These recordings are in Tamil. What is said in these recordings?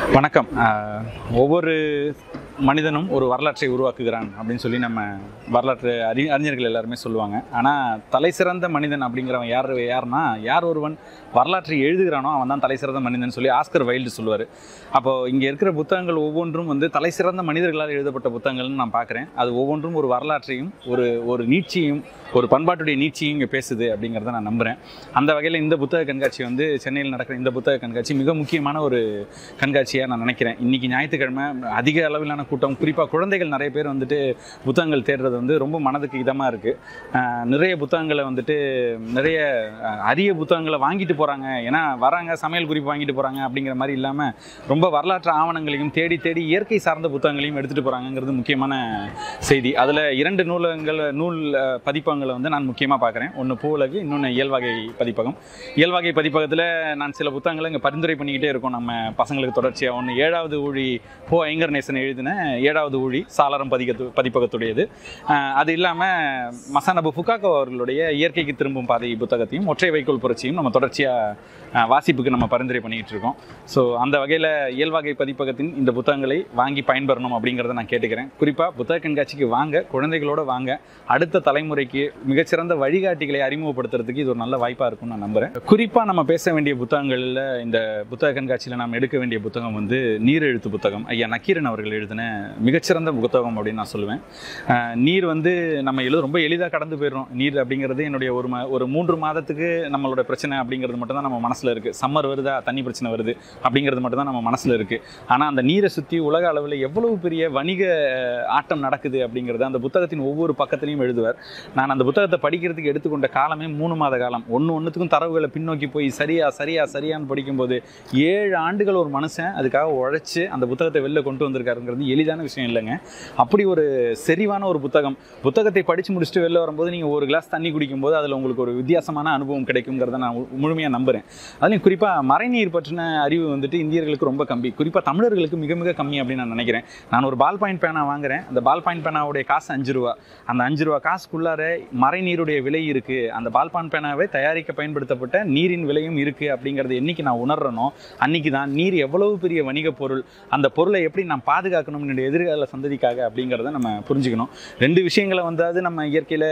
வணக்கம் அஹ், ஒவ்வொரு மனிதனும் ஒரு வரலாற்றை உருவாக்குகிறான் அப்படின்னு சொல்லி நம்ம வரலாற்று அறி அறிஞர்கள் எல்லாருமே சொல்லுவாங்க ஆனால் தலை சிறந்த மனிதன் அப்படிங்கிறவன் யார் யாருன்னா யார் ஒருவன் வரலாற்றை எழுதுகிறானோ அவன் தான் தலை சிறந்த மனிதன் சொல்லி ஆஸ்கர் வைல்டு சொல்லுவார் அப்போது இங்கே இருக்கிற புத்தகங்கள் ஒவ்வொன்றும் வந்து தலை சிறந்த மனிதர்களால் எழுதப்பட்ட புத்தகங்கள்னு நான் பார்க்குறேன் அது ஒவ்வொன்றும் ஒரு வரலாற்றையும் ஒரு ஒரு நீட்சியும் ஒரு பண்பாட்டுடைய நீட்சியும் இங்கே பேசுது அப்படிங்கிறத நான் நம்புகிறேன் அந்த வகையில் இந்த புத்தக கண்காட்சி வந்து சென்னையில் நடக்கிற இந்த புத்தக கண்காட்சி மிக முக்கியமான ஒரு கண்காட்சியாக நான் நினைக்கிறேன் இன்றைக்கி ஞாயிற்றுக்கிழமை அதிக அளவிலான கூட்டம் குறிப்பாக குழந்தைகள் நிறைய பேர் வந்துட்டு புத்தகங்கள் தேடுறது வந்து ரொம்ப மனதுக்கு இதமாக இருக்குது நிறைய புத்தகங்களை வந்துட்டு நிறைய அஹ், அரிய புத்தகங்களை வாங்கிட்டு போகிறாங்க ஏன்னா வராங்க சமையல் குறிப்பு வாங்கிட்டு போகிறாங்க அப்படிங்கிற மாதிரி இல்லாமல் ரொம்ப வரலாற்று ஆவணங்களையும் தேடி தேடி இயற்கை சார்ந்த புத்தகங்களையும் எடுத்துகிட்டு போகிறாங்கங்கிறது முக்கியமான செய்தி அதில் இரண்டு நூலகங்கள் நூல் அஹ், பதிப்பகங்களை வந்து நான் முக்கியமாக பார்க்குறேன் ஒன்று பூவுலகு இன்னொன்று இயல்வகை பதிப்பகம் இயல்வகை பதிப்பகத்தில் நான் சில புத்தகங்களை இங்கே பரிந்துரை பண்ணிக்கிட்டே இருக்கோம் நம்ம பசங்களுக்கு தொடர்ச்சியாக ஒன்று ஏழாவது ஊழி போ ஐங்கர் நேசன் எழுதின ஏழாவது ஊழி சாளரம் பதிகத்து பதிப்பகத்துடையது அஹ், அது இல்லாமல் மசானபு ஃபுகாக்கோ அவர்களுடைய இயற்கைக்கு திரும்பும் பாதை புத்தகத்தையும் ஒற்றை வைக்கோல் புரட்சியும் நம்ம தொடர்ச்சியாக வாசிப்புக்கு நம்ம பரிந்துரை பண்ணிக்கிட்டு இருக்கோம் ஸோ அந்த வகையில் இயல்வகை பதிப்பகத்தின் இந்த புத்தகங்களை வாங்கி பயன்பெறணும் அப்படிங்கிறத நான் கேட்டுக்கிறேன் குறிப்பாக புத்தக கண்காட்சிக்கு வாங்க குழந்தைகளோட வாங்க அடுத்த தலைமுறைக்கு மிகச்சிறந்த வழிகாட்டிகளை அறிமுகப்படுத்துறதுக்கு இது ஒரு நல்ல வாய்ப்பாக இருக்கும்னு நான் நம்புகிறேன் குறிப்பாக நம்ம பேச வேண்டிய புத்தகங்களில் இந்த புத்தக கண்காட்சியில் நாம் எடுக்க வேண்டிய புத்தகம் வந்து நீர் எழுத்து புத்தகம் ஐயா நக்கீரன் அவர்கள் எழுதின மிகச்சிறந்த புத்தகம் அப்படின்னு நான் சொல்லுவேன் அஹ் நீர் வந்து நம்ம எழுத ரொம்ப எளிதாக கடந்து போயிடுறோம் நீர் அப்படிங்கிறது என்னுடைய ஒரு ம ஒரு மூன்று மாதத்துக்கு நம்மளோட பிரச்சனை அப்படிங்கிறது மட்டும் தான் நம்ம மனசில் இருக்குது சம்மர் வருதா தண்ணி பிரச்சனை வருது அப்படிங்கிறது மட்டும் தான் நம்ம மனசில் இருக்குது ஆனால் அந்த நீரை சுற்றி உலக அளவில் எவ்வளவு பெரிய வணிக அஹ், ஆட்டம் நடக்குது அப்படிங்கிறது அந்த புத்தகத்தின் ஒவ்வொரு பக்கத்துலையும் எழுதுவார் நான் அந்த புத்தகத்தை படிக்கிறதுக்கு எடுத்துக்கொண்ட காலமே மூணு மாத காலம் ஒன்று ஒன்றுத்துக்கும் தரவுகளை பின்னோக்கி போய் சரியா சரியா சரியான்னு படிக்கும்போது ஏழு ஆண்டுகள் ஒரு மனுஷன் அதுக்காக உழைச்சி அந்த புத்தகத்தை வெளில கொண்டு வந்திருக்காருங்கிறது எளிதான விஷயம் இல்லைங்க அப்படி ஒரு செறிவான ஒரு புத்தகம் புத்தகத்தை படித்து முடிச்சுட்டு வெளில வரும்போது நீங்கள் ஒரு கிளாஸ் தண்ணி குடிக்கும்போது அதில் உங்களுக்கு ஒரு வித்தியாசமான அனுபவம் கிடைக்குங்கிறத நான் முழுமையாக நம்புகிறேன் அதுலேயும் குறிப்பாக மறைநீர் பற்றின அறிவு வந்துட்டு இந்தியர்களுக்கு ரொம்ப கம்மி குறிப்பாக தமிழர்களுக்கு மிக மிக கம்மி அப்படின்னு நான் நினைக்கிறேன் நான் ஒரு பால் பாயிண்ட் பேனா வாங்குறேன் அந்த பால் பாயிண்ட் பேனாவுடைய காசு அஞ்சு ரூபா அந்த அஞ்சு ரூபா காசுக்குள்ளார மறைநீருடைய விலை இருக்குது அந்த பால் பாயிண்ட் பேனாவை தயாரிக்க பயன்படுத்தப்பட்ட நீரின் விலையும் இருக்குது அப்படிங்கிறது என்னைக்கு நான் உணர்றனோ அன்னைக்கு தான் நீர் எவ்வளவு பெரிய வணிகப் பொருள் அந்த பொருளை எப்படி நான் பாதுகாக்கணும் என்னுடைய எதிர்கால சந்ததிக்காக அப்படிங்கிறத நம்ம புரிஞ்சுக்கணும் ரெண்டு விஷயங்களை வந்தாது நம்ம இயற்கையில்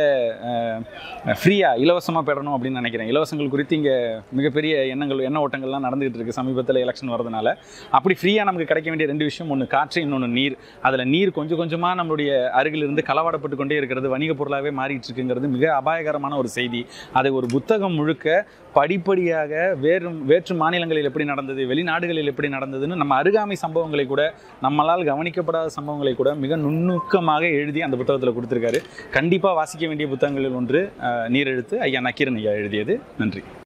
ஃப்ரீயாக இலவசமாக பெறணும் அப்படின்னு நினைக்கிறேன் இலவசங்கள் குறித்து இங்கே மிகப்பெரிய எண்ணங்கள் எண்ண ஓட்டங்கள்லாம் நடந்துகிட்டு இருக்கு சமீபத்தில் எலெக்ஷன் வரதுனால அப்படி ஃப்ரீயாக நமக்கு கிடைக்க வேண்டிய ரெண்டு விஷயம் ஒன்று காற்று இன்னொன்று நீர் அதில் நீர் கொஞ்சம் கொஞ்சமாக நம்மளுடைய அருகிலிருந்து களவாடப்பட்டு கொண்டே இருக்கிறது வணிக பொருளாகவே மாறிட்டு இருக்குங்கிறது மிக அபாயகரமான ஒரு செய்தி அதை ஒரு புத்தகம் முழுக்க படிப்படியாக வேறு வேற்று மாநிலங்களில் எப்படி நடந்தது வெளிநாடுகளில் எப்படி நடந்ததுன்னு நம்ம அருகாமை சம்பவங்களை கூட நம்மளால் கவனிக்கப்படாத சம்பவங்களை கூட மிக நுணுக்கமாக எழுதி அந்த புத்தகத்தில் கொடுத்துருக்காரு கண்டிப்பாக வாசிக்க வேண்டிய புத்தகங்களில் ஒன்று அஹ், நீரெழுத்து ஐயா நக்கீரன் ஐயா எழுதியது நன்றி